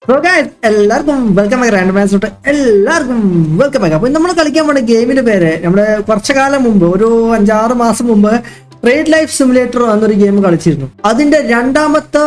So guys, എല്ലാവർക്കും welcome back random മാച്ചോട്ട് എല്ലാവർക്കും വെൽക്കം ബാക്ക് അപ്പൊ നമ്മൾ കളിക്കാൻ പോണ ഗെയിമിന്റെ പേര് നമ്മുടെ കുറച്ചു കാലം മുമ്പ് ഒരു അഞ്ചാറ് മാസം മുമ്പ് ട്രേഡ് ലൈഫ് സിമുലേറ്റർ എന്നൊരു ഗെയിം കളിച്ചിരുന്നു അതിന്റെ രണ്ടാമത്തെ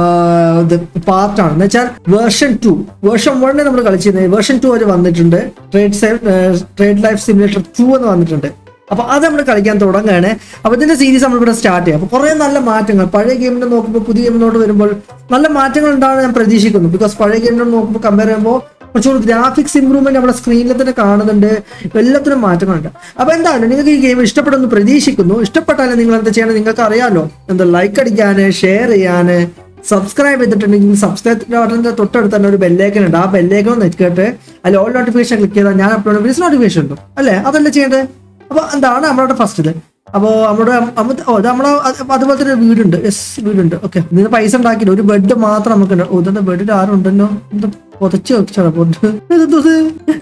പാർട്ടാണ് എന്ന് വെച്ചാൽ വേർഷൻ ടു വേർഷൻ വണ്ണിൽ നമ്മൾ കളിച്ചിരുന്നത് വേർഷൻ ടു വരെ വന്നിട്ടുണ്ട് trade trade life simulator two എന്ന് വന്നിട്ടുണ്ട് അപ്പൊ അത് നമ്മൾ കളിക്കാൻ തുടങ്ങുകയാണ് അപ്പൊ ഇതിന്റെ സീരീസ് നമ്മളിവിടെ സ്റ്റാർട്ട് ചെയ്യാം അപ്പൊ കുറെ നല്ല മാറ്റങ്ങൾ പഴയ ഗെയിമിനെ നോക്കുമ്പോൾ പുതിയ ഗെയിമിനോട് വരുമ്പോൾ നല്ല മാറ്റങ്ങൾ ഉണ്ടാകുമെന്ന് ഞാൻ പ്രതീക്ഷിക്കുന്നു ബിക്കോസ് പഴയ ഗെയിമിനോട് നോക്കുമ്പോൾ കമ്പയർ ചെയ്യുമ്പോൾ കുറച്ചുകൂടി ഗ്രാഫിക്സ് ഇമ്പ്രൂവ്മെന്റ് നമ്മുടെ സ്ക്രീനിൽ തന്നെ കാണുന്നുണ്ട് എല്ലാത്തിനും മാറ്റങ്ങളുണ്ട് അപ്പൊ എന്തായാലും നിങ്ങൾക്ക് ഈ ഗെയിം ഇഷ്ടപ്പെടുന്നു പ്രതീക്ഷിക്കുന്നു ഇഷ്ടപ്പെട്ടാലും നിങ്ങൾ എന്താ ചെയ്യണം നിങ്ങൾക്ക് അറിയാലോ എന്താ ലൈക്ക് അടിക്കാന് ഷെയർ ചെയ്യാന് സബ്സ്ക്രൈബ് ചെയ്തിട്ടുണ്ടെങ്കിൽ സബ്സ്ക്രൈബ് ബട്ടണിന്റെ തൊട്ടടുത്ത് തന്നെ ഒരു ബെല്ലേക്കൻ ഉണ്ട് ആ ബെല്ലേക്കൻ നെറ്റിട്ട് അതിൽ ഓൾ നോട്ടിഫിക്കേഷൻ ക്ലിക്ക് ചെയ്താൽ ഞാൻ അപ്ലോഡ് വിസ് നോട്ടിഫിക്കേഷൻ ഉണ്ട് അല്ലേ അതല്ലേ ചെയ്യേണ്ടത് അപ്പൊ എന്താണ് നമ്മളോട് ഫസ്റ്റ് ഇത് അപ്പോ നമ്മുടെ അമ്മ- ഓ, ഇത് നമ്മളെ അത് അതുപോലെ തന്നെ ഒരു വീടുണ്ട് യെസ് വീടുണ്ട് ഓക്കെ ഇതിന് പൈസ ഉണ്ടാക്കില്ല ഒരു ബെഡ് മാത്രം നമുക്ക് ഉണ്ട്. ഓ ഇതെന്താ ബെഡിൽ ആരും ഉണ്ടല്ലോ എന്താ പുതച്ച് വെച്ചാണ് പൊട്ട് ഇതെന്തത്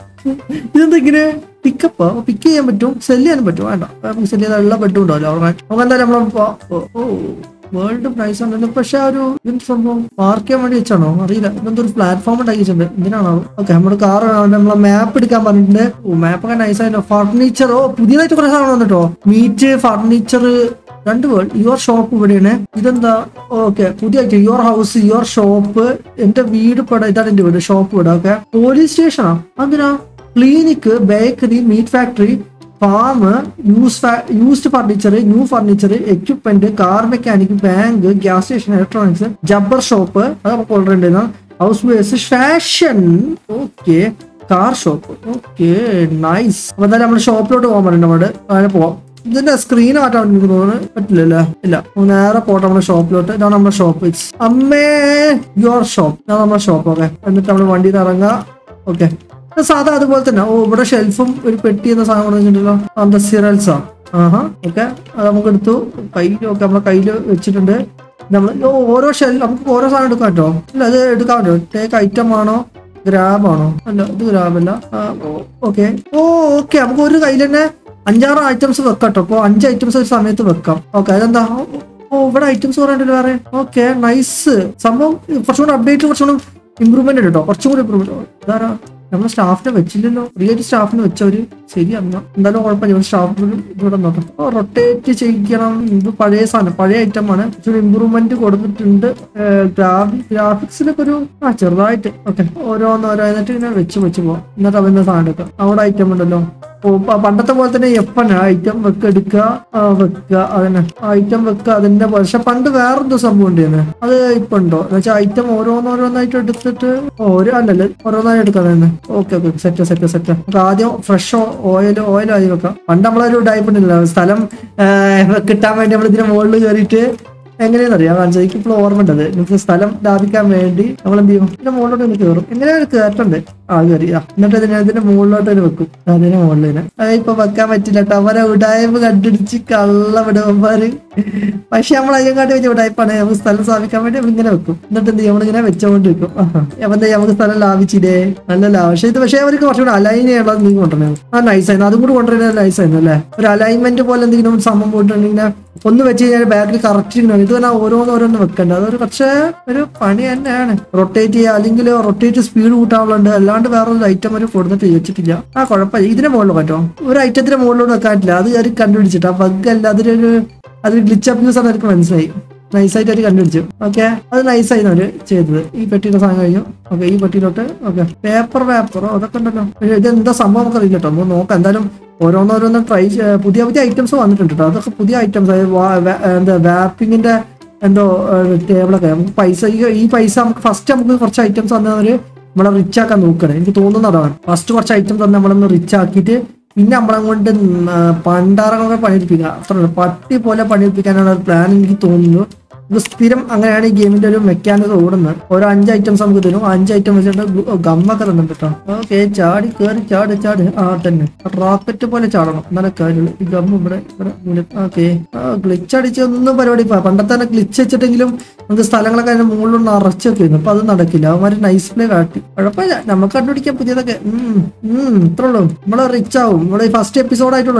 ഇതെന്താ ഇങ്ങനെ പിക്കപ്പ് പിക്ക് ചെയ്യാൻ പറ്റും സെല് ചെയ്യാനും പറ്റും വേണ്ട നമുക്ക് സെല് ചെയ്താൽ എല്ലാ ബെഡും ഉണ്ടാവില്ല ഉറങ്ങാൻ നമുക്ക് എന്തായാലും നമ്മൾ ഓ വേൾഡ് പ്രൈസ് ഉണ്ടല്ലോ പക്ഷെ ആ ഒരു എന്ത് സംഭവം പാർക്ക് ചെയ്യാൻ വേണ്ടി വെച്ചാണോ അറിയില്ല ഇതെന്തോ ഒരു പ്ലാറ്റ്ഫോം ഉണ്ടാക്കി വെച്ചിട്ടുണ്ട് എന്തിനാണോ ഓക്കെ നമ്മുടെ കാർ നമ്മളെ മാപ്പ് എടുക്കാൻ പറഞ്ഞിട്ടുണ്ട് മാപ്പ് ഒക്കെ നൈസ് ആയിട്ടോ ഫർണിച്ചർ ഓ പുതിയതായിട്ട് കുറെ സാധനം വന്നിട്ടോ മീറ്റ് ഫർണിച്ചർ രണ്ട് വേൾഡ് യുവർ ഷോപ്പ് ഇവിടെയാണ് ഇതെന്താ ഓക്കെ പുതിയ യുവർ ഹൗസ് യുവർ ഷോപ്പ് എന്റെ വീട് ഇവിടെ ഇതാണ് എന്റെ വീട് ഷോപ്പ് ഇവിടെ ഓക്കെ പോലീസ് സ്റ്റേഷനാ അതിനാ clinic bakery meat factory farm use used furniture new furniture equipment car mechanic bank gas station electronics ജബ്ബർ ഷോപ്പ് അത് നമുക്ക് ഓൾറെഡി ഉണ്ടായിരുന്നു house base fashion okay car shop okay nice അപ്പൊ എന്തായാലും നമ്മുടെ ഷോപ്പിലോട്ട് പോകാൻ പറ്റും നമ്മുടെ അങ്ങനെ പോവാം ഇതിന്റെ സ്ക്രീൻ മാറ്റാൻ എനിക്ക് തോന്നുന്നു പറ്റില്ലല്ലേ ഇല്ല ഒന്ന് നേരെ പോട്ടെ നമ്മുടെ ഷോപ്പിലോട്ട് ഇതാണ് നമ്മുടെ ഷോപ്പ് അമ്മേ യുവർ ഷോപ്പ് ഇതാണ് നമ്മുടെ ഷോപ്പ് ഓക്കെ എന്നിട്ട് നമ്മൾ വണ്ടിയിൽ നിന്ന് ഇറങ്ങാം ഓക്കെ സാധാ അതുപോലെ തന്നെ ഓ ഇവിടെ ഷെൽഫും ഒരു പെട്ടി എന്ന സാധനം കൊടുത്തിട്ടുണ്ടല്ലോ എന്താ സിറൽസാ ആഹാ ഓക്കെ അത് നമുക്ക് എടുത്തു കയ്യിൽ ഒക്കെ നമ്മളെ കയ്യിൽ വെച്ചിട്ടുണ്ട് നമ്മൾ ഓരോ ഷെൽ നമുക്ക് ഓരോ സാധനം എടുക്കാം കേട്ടോ ഇല്ല അത് എടുക്കാൻ പറ്റുമോ ടേക്ക് ഐറ്റം ആണോ ഗ്രാബ് ആണോ അല്ല ഇത് ഗ്രാബല്ല ഓക്കെ ഓ ഓക്കെ നമുക്ക് ഒരു കയ്യിൽ തന്നെ അഞ്ചാറ് ഐറ്റംസ് വെക്കാം കേട്ടോ അപ്പോൾ അഞ്ച് ഐറ്റംസ് ഒരു സമയത്ത് വെക്കാം ഓക്കെ അതെന്താ ഓ ഇവിടെ ഐറ്റംസ് പറയണ്ടല്ലോ വേറെ ഓക്കെ നൈസ് സംഭവം കുറച്ചുകൂടെ അപ്ഡേറ്റ് കുറച്ചുകൂടെ ഇമ്പ്രൂവ്മെന്റ് ഉണ്ട് കേട്ടോ കുറച്ചും കൂടി ഇമ്പ്രൂവ്മെന്റ് ഇതാരാ നമ്മളെ സ്റ്റാഫിനെ വെച്ചില്ലല്ലോ റിയൽ സ്റ്റാഫിനെ വെച്ചവര് ശരി അന്ന എന്തായാലും കുഴപ്പമില്ല സ്റ്റാഫ് ഇവിടെ നോക്കാം റൊട്ടേറ്റ് ചെയ്യണം ഇത് പഴയ സാധനം പഴയ ഐറ്റം ആണ് ഇച്ചിരി ഇമ്പ്രൂവ്മെന്റ് കൊടുത്തിട്ടുണ്ട് ഗ്രാഫി ഗ്രാഫിക്സിലൊക്കെ ഒരു ആ ചെറുതായിട്ട് ഓക്കെ ഓരോന്നോരോ എന്നിട്ട് ഇങ്ങനെ വെച്ച് വെച്ച് പോവാം എന്നിട്ട് അവന്റെ സാധനം എടുക്കാം അവിടെ ഐറ്റം ഉണ്ടല്ലോ ഓ, പ- പണ്ടത്തെ പോലെ തന്നെ എഫ് ആണ് ഐറ്റം വെക്ക എടുക്കുക ആ, വെക്കുക അതന്നെ ഐറ്റം വെക്കുക അതിന്റെ പോലെ പക്ഷെ പണ്ട് വേറെന്തോ സംഭവം ഉണ്ടായിരുന്നു അത് ഇപ്പൊ ഉണ്ടോ എന്ന് വെച്ചാൽ ഐറ്റം ഓരോന്നോരോന്നായിട്ട് എടുത്തിട്ട് ഓരോ അല്ലല്ല ഓരോന്നായി എടുക്കാം തന്നെ okay okay set set set നമുക്ക് ആദ്യം ഫ്രഷ് ഓയിൽ ഓയിൽ ആയി വെക്കാം പണ്ട് നമ്മളൊരു ടൈപ്പ് ഉണ്ടല്ലോ സ്ഥലം ആ, കിട്ടാൻ വേണ്ടി നമ്മൾ ഇതിന്റെ മുകളിൽ കയറിയിട്ട് എങ്ങനെയാണെന്നറിയാം കാണിച്ചത് എനിക്ക് ഇപ്പോൾ ഓർമ്മ ഉണ്ടത് നമുക്ക് സ്ഥലം ലാഭിക്കാൻ വേണ്ടി നമ്മൾ എന്ത് ചെയ്യും ഇതിന്റെ മുകളിലോട്ട് ഒന്ന് കയറും എങ്ങനെയാണ് കയറ്റണ്ട് ആ കയറി ആ എന്നിട്ട് ഇതിനെ ഇതിന്റെ മുകളിലോട്ട് തന്നെ വെക്കും അതിന്റെ മുകളിൽ തന്നെ അത് ഇപ്പൊ വെക്കാൻ പറ്റില്ല കേട്ടോ അവരെ ഉടായ്പ കണ്ടുപിടിച്ച് കള്ള വിടുവന്മാര് പക്ഷെ നമ്മൾ അതിനെക്കാട്ടി വെച്ച ഉടായ്പാണ് നമുക്ക് സ്ഥലം സ്ഥാപിക്കാൻ വേണ്ടി നമ്മൾ ഇങ്ങനെ വെക്കും എന്നിട്ട് എന്ത് ചെയ്യും നമ്മളിങ്ങനെ വെച്ചോണ്ട് വെക്കും ആഹാ. അപ്പൊ എന്താ ചെയ്യും, നമുക്ക് സ്ഥലം ലാഭിച്ചില്ലേ നല്ല ലാഭം പക്ഷെ ഇത് പക്ഷേ അവർക്ക് കുറച്ചുകൂടെ അലൈൻ ചെയ്യാനുള്ളത് നീ കൊണ്ടുവരണം ആ നൈസ് ആയിരുന്നു അതും കൂടി കൊണ്ടുവരുന്നത് നൈസ് ആയിരുന്നു അല്ലേ ഒരു അലൈൻമെന്റ് പോലെ എന്തെങ്കിലും സംഭവം പോയിട്ടുണ്ടെങ്കിൽ ഒന്ന് വെച്ച് കഴിഞ്ഞാൽ ബാക്കിൽ കറക്റ്റ് ഇരിക്കണം ഇത് തന്നെ ഓരോന്ന് ഓരോന്ന് വെക്കണ്ട അതൊരു പക്ഷേ ഒരു പണി തന്നെയാണ് റൊട്ടേറ്റ് ചെയ്യുക അല്ലെങ്കിൽ റൊട്ടേറ്റ് സ്പീഡ് കൂട്ടാനുള്ളത് അല്ലാണ്ട് വേറെ ഒരു ഐറ്റം ഒരു കൊടുത്തിട്ട് വെച്ചിട്ടില്ല ആ കുഴപ്പമില്ല ഇതിന്റെ മുകളിൽ പറ്റോ ഒരു ഐറ്റത്തിന്റെ മുകളിലോട്ട് വെക്കാൻ പറ്റില്ല അത് കയറി കണ്ടുപിടിച്ചിട്ട് ആ ബഗ് അല്ല അതിലൊരു അതിൽ ഗ്ലിച്ച് അപ്പ് യൂസ് അവർക്ക് മനസ്സിലായി നൈസായിട്ട് അവർ കണ്ടുപിടിച്ചു ഓക്കെ അത് നൈസായിരുന്നു അവര് ചെയ്തത് ഈ പെട്ടിയുടെ സാധനം കഴിഞ്ഞു ഓക്കെ ഈ പെട്ടിയിലോട്ട് ഓക്കെ പേപ്പർ പേപ്പറോ അതൊക്കെ ഉണ്ടല്ലോ പക്ഷേ ഇത് എന്താ സംഭവം നമുക്ക് അറിയില്ല കേട്ടോ നമുക്ക് നോക്കാം എന്തായാലും ഓരോന്നോരോന്നും ട്രൈ പുതിയ പുതിയ ഐറ്റംസ് വന്നിട്ടുണ്ട് കേട്ടോ അതൊക്കെ പുതിയ ഐറ്റംസ് എന്താ വാപ്പിങ്ങിന്റെ എന്തോ ടേബിളൊക്കെ നമുക്ക് പൈസ ഈ- ഈ പൈസ നമുക്ക് ഫസ്റ്റ് നമുക്ക് കുറച്ച് ഐറ്റംസ് തന്നവര് നമ്മളെ റിച്ച് ആക്കാൻ നോക്കണം എനിക്ക് തോന്നുന്നത് അതാണ് ഫസ്റ്റ് കുറച്ച് ഐറ്റം തന്നെ നമ്മളൊന്ന് റിച്ച് ആക്കിയിട്ട് പിന്നെ നമ്മളെ കൊണ്ട് പണ്ടാറങ്ങളൊക്കെ പണിയെടുപ്പിക്കുക അത്ര പട്ടി പോലെ പണിയെടുപ്പിക്കാനാണ് ഒരു പ്ലാൻ എനിക്ക് തോന്നുന്നു ഇത് സ്ഥിരം അങ്ങനെയാണ് ഈ ഗെയിമിന്റെ ഒരു മെക്കാനിസം ഓടുന്നത് ഓരോ അഞ്ച് ഐറ്റംസ് നമുക്ക് തരും ആ അഞ്ച് ഐറ്റം വെച്ചിട്ട് ഗ്ലു- ഗമ്മൊക്കെ തന്നിട്ട് കേട്ടോ ഓക്കെ ചാടി കയറി ചാടി ചാടി ആ തന്നെ റോക്കറ്റ് പോലെ ചാടണം എന്നാലേ കാര്യമുള്ളൂ ഈ ഗമ്മ് ഇവിടെ ഇവിടെ ഓക്കെ ഗ്ലിച്ച് അടിച്ച് ഒന്നും പരിപാടി ഇപ്പൊ പണ്ടത്തെ തന്നെ ഗ്ലിച്ച് വെച്ചിട്ടെങ്കിലും നമുക്ക് സ്ഥലങ്ങളൊക്കെ അതിന്റെ മുകളിൽ നിറച്ച് വെക്കുന്നു അപ്പൊ അത് നടക്കില്ല അവന്മാര് നൈസ് പ്ലേ കാട്ടി കുഴപ്പമില്ല നമുക്ക് കണ്ടുപിടിക്കാൻ പുതിയതൊക്കെ ഉം ഉം ഇത്രേ ഉള്ളൂ നമ്മള് റിച്ച് ആവും നമ്മള് ഫസ്റ്റ് എപ്പിസോഡ് ആയിട്ടുള്ളല്ലോ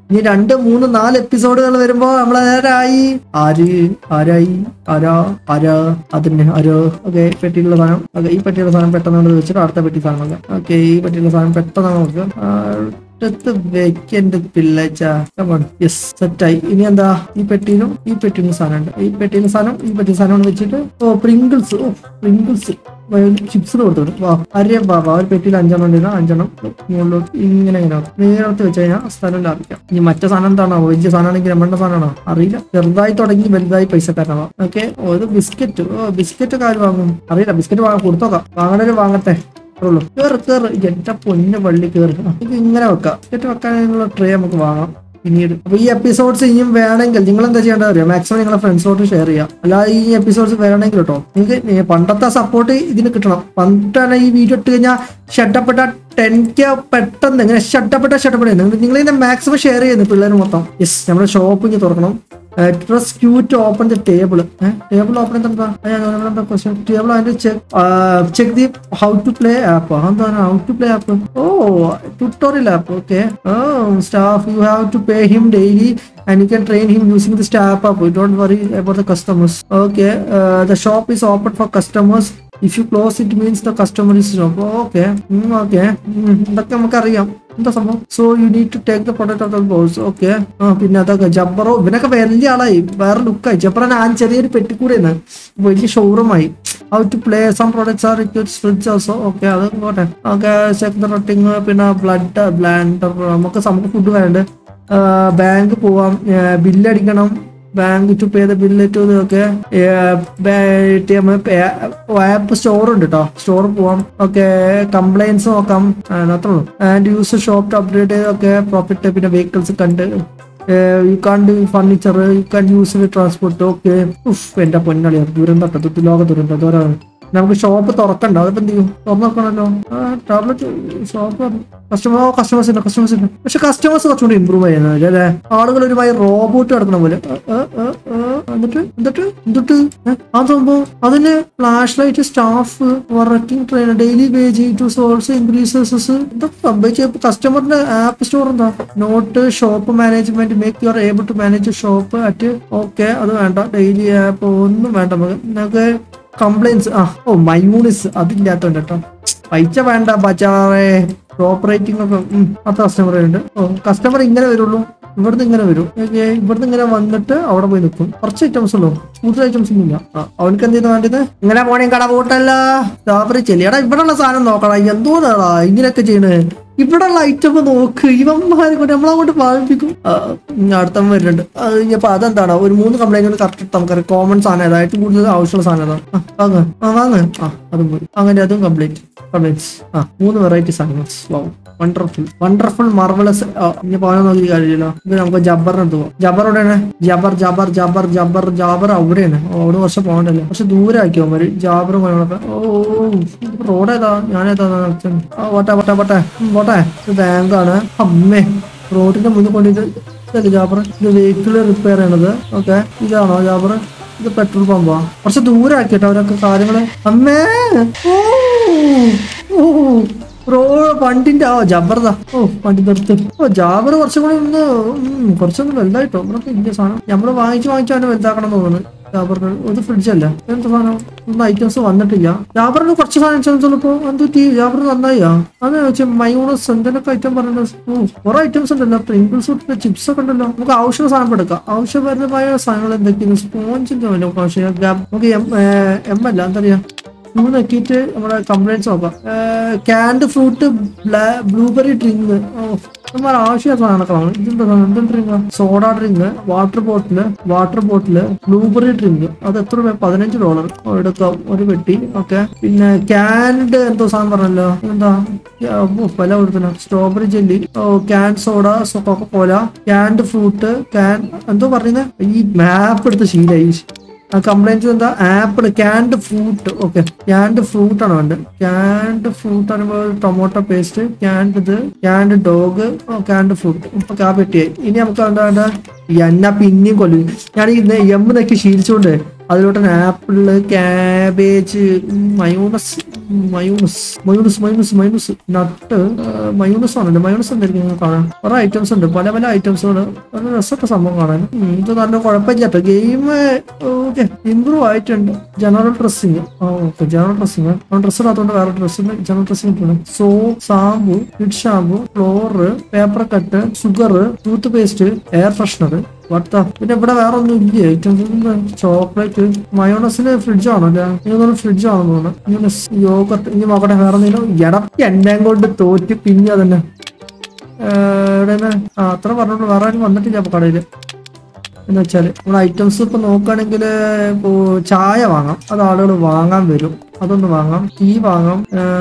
ഇനി രണ്ട് മൂന്ന് നാല് എപ്പിസോഡുകൾ വരുമ്പോ നമ്മൾ ആരായി ആര് ആരായി ആരാ ആരാ അതിന് ആരോ ഓക്കെ പെട്ടിയിലുള്ള സാധനം ഓക്കെ ഈ പെട്ടിയുള്ള സാധനം പെട്ടെന്ന് നമ്മൾ വെച്ചിട്ട് അടുത്ത പെട്ടി സാധനം നോക്കാം ഓക്കെ ഈ പെട്ടിയുള്ള സാധനം പെട്ടെന്ന് നമുക്ക് അടുത്ത് വെക്കേണ്ട പിള്ളേച്ച യെസ് സെറ്റായി ഇനി എന്താ ഈ പെട്ടിയിലും ഈ പെട്ടിയിലും സാധനം ഉണ്ട് ഈ പെട്ടിയിലും സാധനം ഈ പെട്ടി സാധനം വെച്ചിട്ട് oh Pringles oh Pringles chips കൊടുത്തു വാ അരേ ബാബാ ഒരു പെട്ടിയിൽ അഞ്ചെണ്ണം ഉണ്ടായിരുന്നു അഞ്ചെണ്ണം മുകളിലോട്ട് ഇങ്ങനെ ഇങ്ങനെ നേരത്തെ വെച്ച് കഴിഞ്ഞാൽ സ്ഥലം ലാഭിക്കാം ഇനി മറ്റേ സാധനം എന്താണോ വലിയ സാധനമാണെങ്കിൽ നമ്മളുടെ സാധനമാണോ അറിയില്ല ചെറുതായി തുടങ്ങി വലുതായി പൈസക്കാരനാവാം ഓക്കെ ഒരു ബിസ്ക്കറ്റ് ഓ ബിസ്ക്കറ്റ് ഒക്കെ ആര് വാങ്ങും അറിയില്ല ബിസ്ക്കറ്റ് വാങ്ങാൻ കൊടുത്തോക്കാം വാങ്ങണവര് വാങ്ങട്ടെ ഉള്ളൂ കേറ് കേറ് എന്റെ പൊന്നെ വള്ളി കേറ് ആ, ഇത് ഇങ്ങനെ വെക്കാം ബിസ്ക്കറ്റ് വെക്കാനുള്ള ട്രേ നമുക്ക് വാങ്ങാം പിന്നീട് അപ്പൊ ഈ എപ്പിസോഡ്സ് ഇനിയും വേണമെങ്കിൽ നിങ്ങൾ എന്താ ചെയ്യേണ്ടത് അറിയാം മാക്സിമം നിങ്ങളെ ഫ്രണ്ട്സിലോട്ട് ഷെയർ ചെയ്യാം അല്ലാതെ ഈ എപ്പിസോഡ്സ് വേണമെങ്കിൽ കേട്ടോ നിങ്ങൾക്ക് പണ്ടത്തെ സപ്പോർട്ട് ഇതിന് കിട്ടണം പണ്ടാണ് ഈ വീഡിയോ ഇട്ട് കഴിഞ്ഞാൽ ഷട്ടപ്പെട്ട ടെൻ കെ പെട്ടെന്ന് ഇങ്ങനെ ഷട്ടപ്പെട്ട ഷട്ടപ്പെട്ട നിങ്ങൾ ഇതിനെ മാക്സിമം ഷെയർ ചെയ്യുന്നു പിള്ളേർ മൊത്തം യെസ് നമ്മുടെ ഷോപ്പ് ഇങ്ങനെ തുറക്കണം press Q to open the table table open എന്താ ക്വസ്റ്റ്യൻ ടേബിൾ അതിന്റെ check check the how to play app എന്താണ് how to play app oh tutorial app okay staff you have to pay him daily and you can train him using the app app don't worry about the customers okay uh, the shop is open for customers if you close it means the customer is shop okay mm, okay mm, ഇതൊക്കെ നമുക്കറിയാം എന്താ സംഭവം so you need to take the product of the boss okay ആ പിന്നെ അതൊക്കെ ജബ്ബറോ ഇവനൊക്കെ വലിയ ആളായി വേറെ ലുക്കായി ജബ്ബറ ഞാൻ ചെറിയൊരു പെട്ടിക്കൂടെയാണ് വലിയ ഷോറൂമായി how to play some products are required fridge also okay അത് പോട്ടെ ഓക്കെ ചെക്ക് ദ റൊട്ടിങ് പിന്നെ ബ്ലഡ് ബ്ലാൻഡർ നമുക്ക് നമുക്ക് ഫുഡ് വേണ്ട ബാങ്ക് പോവാം ബില്ലടിക്കണം bank to pay the bill to ഒക്കെ ആപ്പ് സ്റ്റോർ ഉണ്ട് കേട്ടോ സ്റ്റോർ പോവാം ഓക്കെ കംപ്ലൈൻസ് നോക്കാം അത്രേ ഉള്ളൂ and use shop to update ചെയ്തൊക്കെ പ്രോഫിറ്റ് പിന്നെ വെഹിക്കിൾസ് കണ്ട് you can do furniture you can use transport okay എന്റെ പൊന്നളിയാ ദുരന്തം ലോക ദുരന്തം ദൂരം നമുക്ക് ഷോപ്പ് തുറക്കണ്ട അതിപ്പോ എന്ത് ചെയ്യും തുറന്നു നോക്കണല്ലോ ടാബ്ലറ്റ് ഷോപ്പ് കസ്റ്റമർ കസ്റ്റമേഴ്സ് ഉണ്ട് കസ്റ്റമേഴ്സ് ഉണ്ട് പക്ഷെ കസ്റ്റമേഴ്സ് കുറച്ചുകൂടി ഇമ്പ്രൂവ് ചെയ്യുന്നത് അല്ലേ ആളുകൾ ഒരുമായി റോബോട്ട് കിടക്കണ പോലെ ഏ, ഏ, ഏ, ഏ, എന്നിട്ട് എന്നിട്ട് എന്നിട്ട് ഏ, ആ സംഭവം അതിന് flash light staff working train daily wage to sales increases ഇതൊക്കെ സംഭവിച്ച കസ്റ്റമറിന്റെ ആപ്പ് സ്റ്റോർ എന്താ note shop management make your able to manage shop at okay അത് വേണ്ട ഡെയിലി ആപ്പ് ഒന്നും വേണ്ട നമുക്ക് നമുക്ക് കംപ്ലൈൻസ് ആ ഓ മയൂണിസ് അതില്ലാത്തോണ്ട് കേട്ടോ പൈസ വേണ്ട ബജാറെ ഓപ്പറേറ്റിംഗ് ഒക്കെ ഉം, അത്ര കസ്റ്റമർ ഉണ്ട് ഓ കസ്റ്റമർ ഇങ്ങനെ വരുള്ളൂ ഇവിടുന്ന് ഇങ്ങനെ വരും ഓക്കെ ഇവിടുന്ന് ഇങ്ങനെ വന്നിട്ട് അവിടെ പോയി നിൽക്കും കുറച്ച് ഐറ്റംസ് ഉള്ളൂ കൂടുതൽ ഐറ്റംസ് ഒന്നും ഇല്ല ആ, അവനക്ക് എന്തെയ്യുന്നു വേണ്ടത് ഇങ്ങനെ പോണേ കട പോട്ടല്ല സ്റ്റാഫറി ചെല്ലിയടാ ഇവിടെയുള്ള സാധനം നോക്കടാ എന്തോന്നാടാ ഇങ്ങനെയൊക്കെ ചെയ്യണേ ഇവിടെയുള്ള ഐറ്റം നോക്ക് ഇവന്മാരെ കൊണ്ട് നമ്മളങ്ങോട്ട് പാവിപ്പിക്കും ആ, ഇനി അടുത്തവൻ വരുന്നുണ്ട് അത് കഴിഞ്ഞപ്പോ അതെന്താണ് ഒരു മൂന്ന് കംപ്ലൈന്റ് കറക്റ്റ് നമുക്കറിയാം കോമൺ സാധനം ഏതാ ഏറ്റവും കൂടുതൽ ആവശ്യമുള്ള സാധനം ഏതാ ആ, വാങ്ങ് ആ വാങ്ങ് ആ അതും പോയി അങ്ങനെ അതും കംപ്ലൈന്റ് കംപ്ലൈന്റ്സ് ആ മൂന്ന് വെറൈറ്റി സാധനങ്ങൾ വാവും വണ്ടർഫുൾ വണ്ടർഫുൾ മാർവലസ് ഇനി പോകാൻ നോക്കി കാര്യമില്ലല്ലോ ഇത് നമുക്ക് ജബ്ബറിന് പോവാം ജബ്ബർ എവിടെയാണ് ജബർ ജബർ ജബർ ജബർ ജാബർ അവിടെയാണ് ഓ, അവിടെ കുറച്ച് പോകണ്ടല്ലോ പക്ഷെ ദൂരെ ആക്കിയോ അവര് ജാബറും കാര്യങ്ങളൊക്കെ ഓ റോഡ് ഏതാ ഞാനേതാ ആ പോട്ടെ പോട്ടെ പോട്ടെ ഉം, പോട്ടെ ഇത് ബാങ്കാണ് അമ്മേ റോഡിന്റെ മുന്നിൽ കൊണ്ട് ഇത് ഇതല്ലേ ജാബർ ഇത് വെഹിക്കിൾ റിപ്പയർ ചെയ്യണത് ഓക്കെ ഇതാണോ ജാബർ ഇത് പെട്രോൾ പമ്പാ കുറച്ച് ദൂരെ ആക്കിട്ടോ അവരൊക്കെ കാര്യങ്ങള് അമ്മേ ഓ ഓ റോ വണ്ടിന്റെ ആ ജബർദാ ഓ വണ്ടി നിർത്ത് ഓ ജാബർ കുറച്ചും കൂടി ഒന്ന് ഉം, കുറച്ചൊന്ന് വലുതായിട്ടോ ഇവിടെ ഇല്ല സാധനം നമ്മള് വാങ്ങിച്ച് വാങ്ങിച്ച് അവനെ വലുതാക്കണം എന്ന് തോന്നുന്നു ജാബറിന് ഒരു ഫ്രിഡ്ജ് അല്ല എന്ത് സാധനം ഒന്നും ഐറ്റംസ് വന്നിട്ടില്ല ജാബറിന് കുറച്ച് സാധനം ചെന്നപ്പോ എന്ത് പറ്റി ജാബർ നന്നായിയാ അത് വെച്ചാൽ മൈയൂണസ് എന്തിനൊക്കെ ഐറ്റം പറഞ്ഞത് ഓ കുറെ ഐറ്റംസ് ഉണ്ടല്ലോ പ്രിങ്കിൾസ് ചിപ്സ് ഒക്കെ ഉണ്ടല്ലോ നമുക്ക് ആവശ്യമുള്ള സാധനം എടുക്കാം ആവശ്യപരമായ സാധനങ്ങൾ എന്തൊക്കെയാണ് സ്പോഞ്ചിന്റെ വില ആവശ്യം നമുക്ക് എം എം അല്ല എന്താ പറയാ മൂന്ന് നോക്കിയിട്ട് നമ്മുടെ കംപ്ലൈൻസ് നോക്കാം ക്യാൻഡ് ഫ്രൂട്ട് ബ്ലൂബെറി ഡ്രിങ്ക് നമ്മൾ ആവശ്യമായ സാധനങ്ങളാണ് ഇതെന്താ സാധനം? എന്തെന്ത് drink soda drink water bottle water bottle blueberry drink അത് എത്ര രൂപ പതിനഞ്ച് ഡോളർ എടുക്കാം ഒരു പെട്ടി ഓക്കെ പിന്നെ ക്യാൻഡ് എന്തോ സാധനം പറഞ്ഞല്ലോ എന്താ ഓ, പല കൊടുത്തല്ലോ strawberry jelly oh can soda Coca Cola canned fruit can എന്തോ പറയുന്നത് ഈ മാപ്പ് എടുത്ത് ശീലായി കംപ്ലൈന്റ് എന്താ apple canned fruit okay canned fruit ആണ് വേണ്ടത് ക്യാൻഡ് ഫ്രൂട്ട് ആണ് ടൊമാറ്റോ പേസ്റ്റ് ക്യാൻഡ് ഇത് canned dog canned fruit okay ആ പെട്ടിയായി ഇനി നമുക്ക് എന്താ വേണ്ട ഈ എന്നെ പിന്നെയും കൊല്ലും ഞാൻ ഈ എം നക്കി ശീലിച്ചുകൊണ്ട് അതിലോട്ട് apple cabbage mayonnaise mayonnaise mayonnaise mayonnaise mayonnaise nut mayonnaise ആണല്ലോ മയോണസ് എന്തായിരിക്കും നിങ്ങൾക്ക് കാണാൻ കുറെ ഐറ്റംസ് ഉണ്ട് പല പല ഐറ്റംസുകൾ നല്ല രസമൊക്കെ സംഭവം കാണാൻ ഉം, ഇത് നല്ല കുഴപ്പമില്ല കേട്ടോ ഗെയിം ഓക്കെ ഇമ്പ്രൂവ് ആയിട്ടുണ്ട് general dressing okay general dressing dress ഇടാത്തതുകൊണ്ട് വേറെ ഡ്രസ്സിന് ജനറൽ ഡ്രസ്സിങ് ഇട്ടാണ് so shampoo kid shampoo floor paper cut sugar toothpaste air freshener വട്ട പിന്നെ ഇവിടെ വേറെ ഒന്നും ഇല്ലേ ഐറ്റംസ് ചോക്ലേറ്റ് മയോണസിന് ഫ്രിഡ്ജ് ആണോ അല്ലേ എനിക്ക് ഫ്രിഡ്ജ് ആണെന്ന് തോന്നുന്നു യോഗട്ട് ഇനി നോക്കട്ടെ വേറെ എന്തെങ്കിലും ഇടം എണ്ണയും കൊണ്ട് തോറ്റ് പിന്നെ അതന്നെ എവിടെയാണ് ആ അത്ര പറഞ്ഞോളൂ വേറെ ആരും വന്നിട്ടില്ല അപ്പൊ കടയില് എന്ന് വെച്ചാല് നമ്മൾ ഐറ്റംസ് ഇപ്പൊ നോക്കുകയാണെങ്കിൽ ഇപ്പോ ചായ വാങ്ങാം അത് ആളുകൾ വാങ്ങാൻ വരും അതൊന്ന് വാങ്ങാം ടീ വാങ്ങാം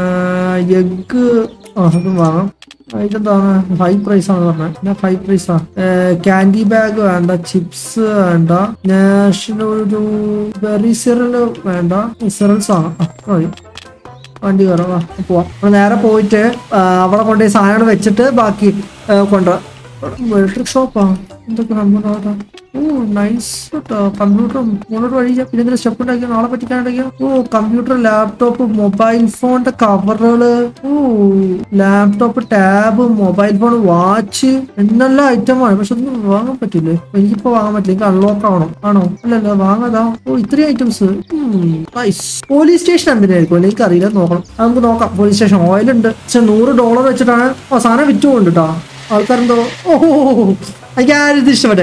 എഗ് ആ അതും വാങ്ങാം ആ, ഇതെന്താണ് ഹൈ പ്രൈസ് ആണ് പറഞ്ഞത് പിന്നെ ഹൈ പ്രൈസ് ആ ക്യാൻഡി ബാഗ് വേണ്ട ചിപ്സ് വേണ്ട നാഷണൽ ഒരു ബെറി സിറൽ വേണ്ട സിറൽസ് ആണ് അത്ര മതി വണ്ടി കയറാം വാ പോവാം അപ്പൊ നേരെ പോയിട്ട് ആ, അവിടെ കൊണ്ടുപോയി സാധനങ്ങൾ വെച്ചിട്ട് ബാക്കി കൊണ്ടുപോകാം ഇലക്ട്രിക് ഷോപ്പാ എന്തൊക്കെ നമ്മുടെ അവിടെ ഓ നൈസ് കേട്ടോ കമ്പ്യൂട്ടറും മുന്നോട്ട് വഴി പിന്നെ എന്തെങ്കിലും സ്റ്റെപ്പ് ഉണ്ടാക്കിയോ നാളെ പറ്റിക്കാനുണ്ടാക്കിയോ ഓ കമ്പ്യൂട്ടർ ലാപ്ടോപ്പ് മൊബൈൽ ഫോണിന്റെ കവറുകള് ഓ laptop tab mobile phone watch എന്നെല്ലാം ഐറ്റമാണ് പക്ഷെ ഒന്നും വാങ്ങാൻ പറ്റില്ലേ എനിക്കിപ്പോ വാങ്ങാൻ പറ്റില്ല എനിക്ക് അൺലോക്ക് ആവണം ആണോ അല്ലല്ല വാങ്ങാതാ ഓ ഇത്രയും ഐറ്റംസ് നൈസ് പോലീസ് സ്റ്റേഷൻ എന്തിനായിരിക്കും എനിക്കറിയില്ല നോക്കണം അത് നമുക്ക് നോക്കാം പോലീസ് സ്റ്റേഷൻ ഓയിൽ ഉണ്ട് പക്ഷെ നൂറ് ഡോളർ വെച്ചിട്ടാണ് ഓ സാധനം വിറ്റു കൊണ്ട് കേട്ടോ ആൾക്കാരെന്തോ ഓഹോ അയ്യാരിത് ഇഷ്ടപ്പെട്ടെ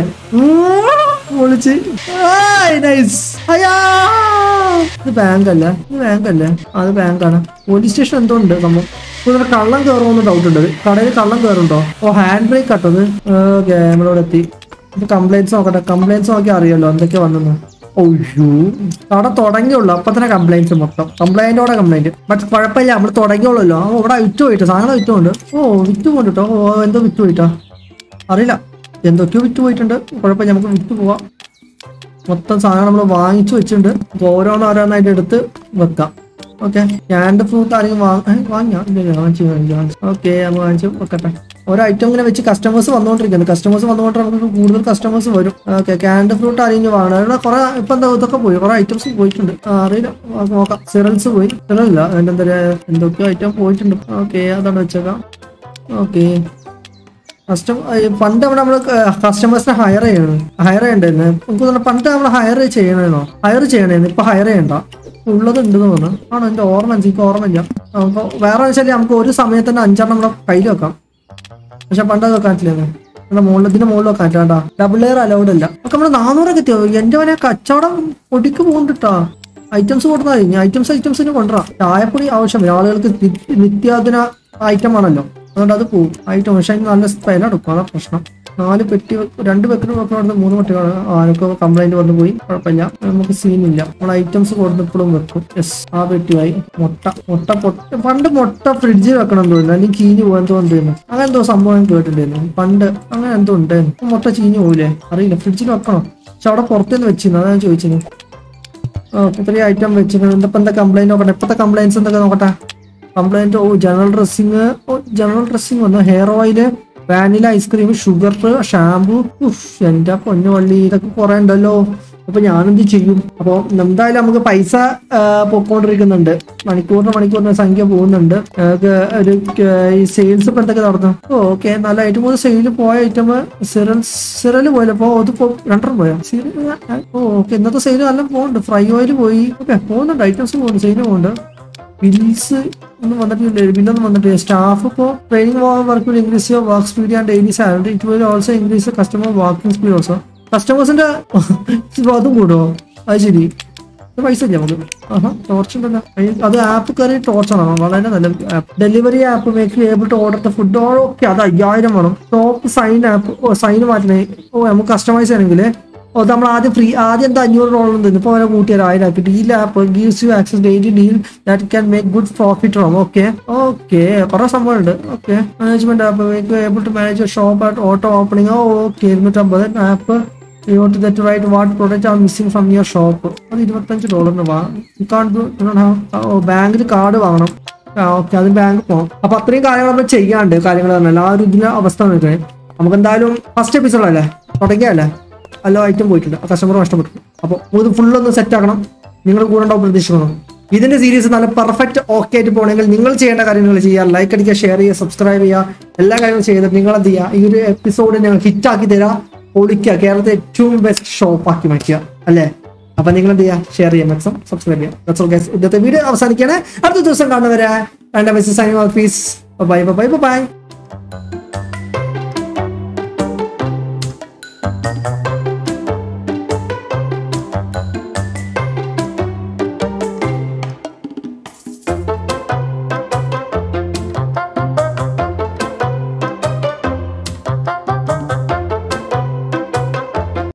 വിളിച്ച് നൈസ് അയ്യാ ഇത് ബാങ്ക് അല്ലേ ഇത് ബാങ്ക് അല്ലേ അത് ബാങ്കാണ് പോലീസ് സ്റ്റേഷൻ എന്തോ ഉണ്ട് സംഭവം ഇവിടെ കള്ളം കയറുമെന്ന് ഡൗട്ട് ഉണ്ട് കടയിൽ കള്ളം കയറുണ്ടോ ഓ ഹാൻഡ് ബ്രേക്ക് കട്ടത് ഓക്കെ നമ്മളിവിടെ എത്തി ഇത് കംപ്ലൈൻസ് നോക്കട്ടെ കംപ്ലൈൻസ് നോക്കി അറിയാലോ എന്തൊക്കെ വന്നെന്ന് ഒയ്യോ അവിടെ തുടങ്ങിയുള്ളൂ അപ്പൊ തന്നെ കംപ്ലൈൻസ് മൊത്തം കംപ്ലൈന്റോടെ കംപ്ലൈന്റ് ബട്ട് കുഴപ്പമില്ല നമ്മൾ തുടങ്ങിയുള്ളല്ലോ ആ ഇവിടെ വിറ്റ് പോയിട്ട് സാധനം വിറ്റുകൊണ്ട് ഓ വിറ്റ് പോയിട്ടോ ഓ എന്തോ വിറ്റ് പോയിട്ടാ അറിയില്ല എന്തൊക്കെയോ വിറ്റ് പോയിട്ടുണ്ട് കുഴപ്പമില്ല നമുക്ക് വിറ്റ് പോവാം മൊത്തം സാധനം നമ്മൾ വാങ്ങിച്ചു വെച്ചിട്ടുണ്ട് അപ്പൊ ഓരോന്ന് ഓരോന്നായിട്ട് എടുത്ത് വെക്കാം ഓക്കെ ഞാൻ ഫ്രൂട്ട് ആരെങ്കിലും വാങ്ങ വാങ്ങിയാ ഇല്ല വാങ്ങിച്ചു വാങ്ങിച്ചു ഓക്കെ നമ്മൾ വാങ്ങിച്ചു വെക്കട്ടെ ഓരോ ഐറ്റം ഇങ്ങനെ വെച്ച് കസ്റ്റമേഴ്സ് വന്നുകൊണ്ടിരിക്കുന്നു കസ്റ്റമേഴ്സ് വന്നുകൊണ്ട് നമുക്ക് കൂടുതൽ കസ്റ്റമേഴ്സ് വരും ഓക്കെ ക്യാൻഡ് ഫ്രൂട്ട് ആരെങ്കിലും വാങ്ങണം ഇവിടെ കുറെ ഇപ്പൊ എന്താ ഇതൊക്കെ പോയി കുറെ ഐറ്റംസ് പോയിട്ടുണ്ട് ആ, അറിയില്ല ആ, നോക്കാം സിറൽസ് പോയി സിറലില്ല അതിന്റെ എന്താ എന്തൊക്കെയോ ഐറ്റം പോയിട്ടുണ്ട് ഓക്കെ അതാണ് വെച്ചേക്കാം ഓക്കെ കസ്റ്റം പണ്ട് അവിടെ നമ്മൾ കസ്റ്റമേഴ്സിനെ ഹയർ ചെയ്യണം ഹയർ ചെയ്യണ്ടായിരുന്നു നമുക്ക് തോന്നുന്നു പണ്ട് നമ്മൾ ഹയർ ചെയ്യണേന്നോ ഹയർ ചെയ്യണേന്ന് ഇപ്പൊ ഹയർ ചെയ്യണ്ട ഉള്ളത് ഉണ്ടെന്ന് തോന്നുന്നു ആണോ എന്റെ ഓർമ്മ എനിക്ക് ഓർമ്മയില്ല അപ്പൊ വേറെ വെച്ചാൽ നമുക്ക് ഒരു സമയത്ത് തന്നെ അഞ്ചെണ്ണം നമ്മുടെ കയ്യിൽ വെക്കാം പക്ഷെ പണ്ട് അത് വെക്കാൻ പറ്റില്ലെന്ന് നമ്മുടെ മുകളിൽ ഇതിന്റെ മുകളിൽ വെക്കാൻ പറ്റാ ഡബിൾ ലെയർ അലൗഡ് അല്ല ഒക്കെ നമ്മൾ നാനൂറൊക്കെ എത്തിയോ എന്റെ വനെ കച്ചവടം പൊടിക്ക് പോകുന്നുണ്ടാ ഐറ്റംസ് കൊടുത്താൽ മതി ഐറ്റംസ് ഐറ്റംസിന് കൊണ്ടുവരാം ചായപ്പൊടി ആവശ്യമില്ല ആളുകൾക്ക് നി- നിത്യാദിന ഐറ്റം ആണല്ലോ അതുകൊണ്ട് അത് പോകും ഐറ്റം പക്ഷെ അതിന് നല്ല വില എടുക്കും അതാ പ്രശ്നം നാല് പെട്ടി വെക്ക- രണ്ട് പെട്ടിന് വെക്കുന്നത് മൂന്ന് പെട്ടികൾ ആരൊക്കെ കംപ്ലൈന്റ് വന്നു പോയി കുഴപ്പമില്ല നമുക്ക് സീനില്ല നമ്മൾ ഐറ്റംസ് കൊടുത്തപ്പോഴും വെക്കും യെസ് ആ പെട്ടിയായി മുട്ട മുട്ട പൊട്ട പണ്ട് മുട്ട ഫ്രിഡ്ജിൽ വെക്കണം എന്ന് തോന്നുന്നു അല്ലെങ്കിൽ ചീഞ്ഞ് പോകാൻ തോന്നുന്നു അങ്ങനെ എന്തോ സംഭവം ഞാൻ കേട്ടിട്ടുണ്ടായിരുന്നു പണ്ട് അങ്ങനെ എന്തോ ഉണ്ടായിരുന്നു ഇപ്പൊ മുട്ട ചീഞ്ഞ് പോകില്ലേ അറിയില്ല ഫ്രിഡ്ജിൽ വെക്കണം പക്ഷെ അവിടെ പുറത്തുനിന്ന് വെച്ചിരുന്നു അതാണ് ഞാൻ ചോദിച്ചത് ഇത്രയും ഐറ്റം വെച്ചിട്ടുണ്ട് ഇന്നിപ്പോ എന്താ കംപ്ലൈന്റ് നോക്കട്ടെ ഇപ്പത്തെ കംപ്ലൈൻസ് എന്തൊക്കെ നോക്കട്ടെ complaint oh general dressing oh general dressing വന്നു hair oil vanilla ice cream sugar shampoo ഉഫ് എന്റെ പൊന്നു വള്ളി ഇതൊക്കെ കുറെ ഉണ്ടല്ലോ അപ്പൊ ഞാനെന്ത് ചെയ്യും അപ്പൊ എന്തായാലും നമുക്ക് പൈസ ആ, പൊക്കോണ്ടിരിക്കുന്നുണ്ട് മണിക്കൂറിന് മണിക്കൂറിന് സംഖ്യ പോകുന്നുണ്ട് നമുക്ക് ഒരു ക- ഈ സെയിൽസ് ഇപ്പൊ എന്തൊക്കെ നടന്നു ഓ ഓക്കെ നല്ല ഏറ്റവും കൂടുതൽ സെയിൽ പോയ ഐറ്റം സിറൽ സിറൽ പോയല്ലോ അത് ഇപ്പൊ രണ്ടെണ്ണം പോയോ സിറൽ ഓ ഓക്കെ ഇന്നത്തെ സെയിൽ നല്ല പോകുന്നുണ്ട് ഫ്രൈ ഓയിൽ പോയി ഓക്കെ പോകുന്നുണ്ട് ഐറ്റംസ് പോകുന്നുണ്ട് സെയിൽ പോകുന്നുണ്ട് ബിൽസ് ഒന്നും വന്നിട്ടില്ല ബില്ലൊന്നും വന്നിട്ടില്ല സ്റ്റാഫ് ഇപ്പോൾ training work will increase your work speed and daily salary it will also increase customer working speed also കസ്റ്റമേഴ്സിന്റെ അതും കൂടുമോ അത് ശരി ഇത് പൈസ ഇല്ല നമുക്ക് ആഹാ ടോർച്ച് ഉണ്ടല്ലോ അയ്യ, അത് ആപ്പ് കയറി ടോർച്ച് ആണ് വളരെ നല്ല app delivery app make you able to order the food okay അത് അയ്യായിരം വേണം top sign app oh sign മാറ്റണേ ഓ നമുക്ക് കസ്റ്റമൈസ് ചെയ്യണമെങ്കിൽ ഓ നമ്മൾ ആദ്യം ഫ്രീ ആദ്യം എന്താ അഞ്ഞൂറ് ഡോളർ തന്നു ഇപ്പോൾ അവരെ കൂട്ടിയാൽ ആയിരം ആക്കിയിട്ട് ഈ app gives you access daily deal that can make good profit from okay okay കുറെ സംഭവമുണ്ട് okay management app make able to manage shop at auto opening okay ഇരുന്നൂറ്റമ്പത് app you want that right what product are missing from your shop അത് ഇരുപത്തഞ്ച് ഡോളറിന് വാങ്ങാം ബാങ്കിൽ card വാങ്ങണം okay അത് ബാങ്ക് പോകണം അപ്പൊ അത്രയും കാര്യങ്ങൾ നമ്മൾ ചെയ്യാണ്ട് കാര്യങ്ങൾ പറഞ്ഞാൽ ആ ഒരു ഇതിന്റെ അവസ്ഥ നോക്കണേ നമുക്ക് എന്തായാലും ഫസ്റ്റ് എപ്പിസോഡ് അല്ലേ തുടങ്ങിയല്ലേ എല്ലാ ഐറ്റം പോയിട്ടുണ്ട് ആ കസ്റ്റമർ നഷ്ടപ്പെട്ടു അപ്പോൾ ഇത് ഫുള്ളൊന്ന് സെറ്റ് ആക്കണം നിങ്ങൾ കൂടെ ഉണ്ടാവും പ്രതീക്ഷിക്കണം ഇതിന്റെ സീരീസ് നല്ല പെർഫെക്റ്റ് ഓക്കെ ആയിട്ട് പോകണമെങ്കിൽ നിങ്ങൾ ചെയ്യേണ്ട കാര്യങ്ങൾ ചെയ്യുക ലൈക്ക് അടിക്കുക ഷെയർ ചെയ്യുക സബ്സ്ക്രൈബ് ചെയ്യുക എല്ലാ കാര്യങ്ങളും ചെയ്തിട്ട് നിങ്ങൾ എന്ത് ചെയ്യുക ഈ ഒരു എപ്പിസോഡ് ഞങ്ങൾ ഹിറ്റാക്കി തരാം പൊളിക്കുക കേരളത്തെ ഏറ്റവും ബെസ്റ്റ് ഷോപ്പ് ആക്കി മാറ്റുക അല്ലേ അപ്പൊ നിങ്ങൾ എന്ത് ചെയ്യുക ഷെയർ ചെയ്യുക മാക്സിമം സബ്സ്ക്രൈബ് ചെയ്യുക That's all guys. ഇന്നത്തെ വീഡിയോ അവസാനിക്കുകയാണ് അടുത്ത ദിവസം കാണുന്നവരെ രണ്ടാം message signing off peace bye bye bye by